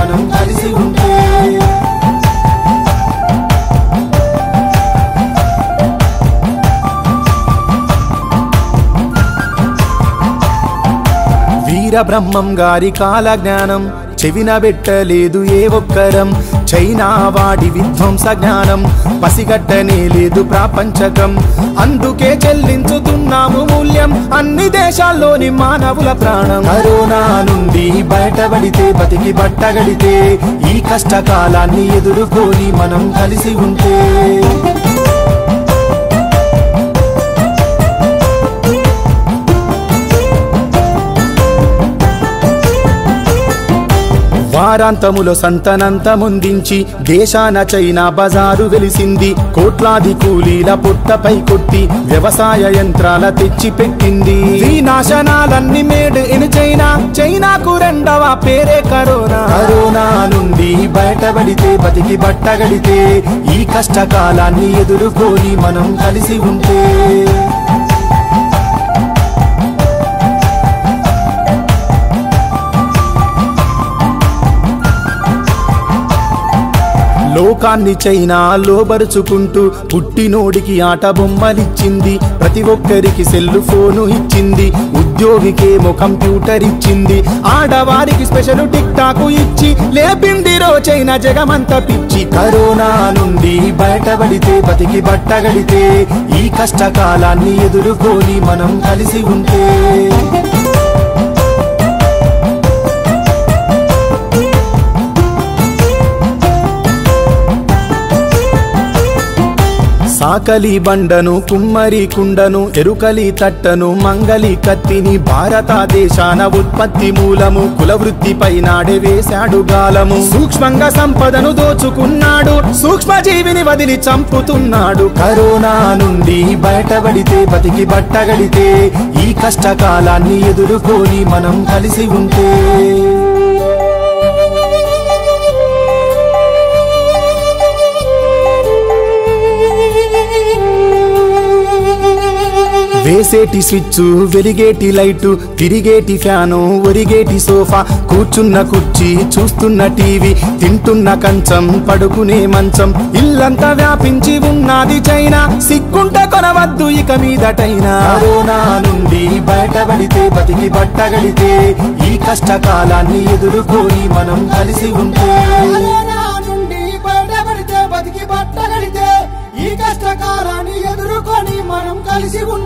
మనం కలిసి ఉంటే వీర బ్రహ్మం గారి కాల జ్ఞానం చెవిన పెట్టలేదు ఏ ఒక్కరం చైనా వాడి విధ్వంస జ్ఞానం పసిగట్టనే లేదు ప్రాపంచకం అందుకే చెల్లించుతున్నాము మూల్యం అన్ని దేశాల్లోని మానవుల ప్రాణం కరోనా నుండి బయటపడితే బతికి బట్టగడితే ఈ కష్టకాలాన్ని ఎదుర్కొని మనం కలిసి ఉంటే వారాంతములో సంతనంతముందించి దేశాన చైనా బజారు వెలిసింది కోట్లాది కూలీల పుట్టపై కొట్టి వ్యవసాయ యంత్రాల తెచ్చి పెట్టింది వినాశనాలన్నీ మేడ్ ఇన్ చైనా చైనాకు రెండవ పేరే కరోనా కరోనా నుండి బయటపడితే బతికి బట్టగడితే ఈ కష్టకాలాన్ని ఎదుర్కొని మనం కలిసి ఉంటే లోకాన్ని చైనా లోబరుచుకుంటూ పుట్టినోడికి ఆట బొమ్మలిచ్చింది ప్రతి ఒక్కరికి సెల్లు ఫోను ఇచ్చింది ఉద్యోగికేమో కంప్యూటర్ ఇచ్చింది ఆడవారికి స్పెషల్ టిక్ టాక్ ఇచ్చి లేపిందిరో చైనా జగమంత పిచ్చి కరోనా నుండి బయటపడితే బతికి బట్టగడితే ఈ కష్టకాలాన్ని ఎదుర్కొని మనం కలిసి ఉంటే సాకలి బండను కుమ్మరి కుండను ఎరుకలి తట్టను మంగలి కత్తిని భారతదేశాన ఉత్పత్తి మూలము కుల వృత్తిపై నాడే వేశాడు గాలము సూక్ష్మంగా సంపదను దోచుకున్నాడు సూక్ష్మ జీవిని వదిలి చంపుతున్నాడు కరోనా నుండి బయటపడితే బతికి బట్టగడితే ఈ కష్టకాలాన్ని ఎదుర్కొని మనం కలిసి ఉంటే వేసేటి స్విచ్ వెలిగేటి లైటు తిరిగేటి ఫ్యాను ఒరిగేటి సోఫా కూర్చున్న కుర్చీ చూస్తున్న టీవీ తింటున్న కంచం పడుకునే మంచం ఇల్లంతా వ్యాపించి ఉన్నది చైనా సిక్కుంట కొనవద్దు ఇక మీదటైనా కరోనా నుండి బయటపడితే బతికి బట్టగడితే ఈ కష్టకాలాన్ని ఎదుర్కొని మనం కలిసి ఉంటే కరోనా నుండి బయటపడితే బతికి బట్టగడితే ఈ కష్టకాలాన్ని ఎదుర్కొని మనం కలిసి ఉంటే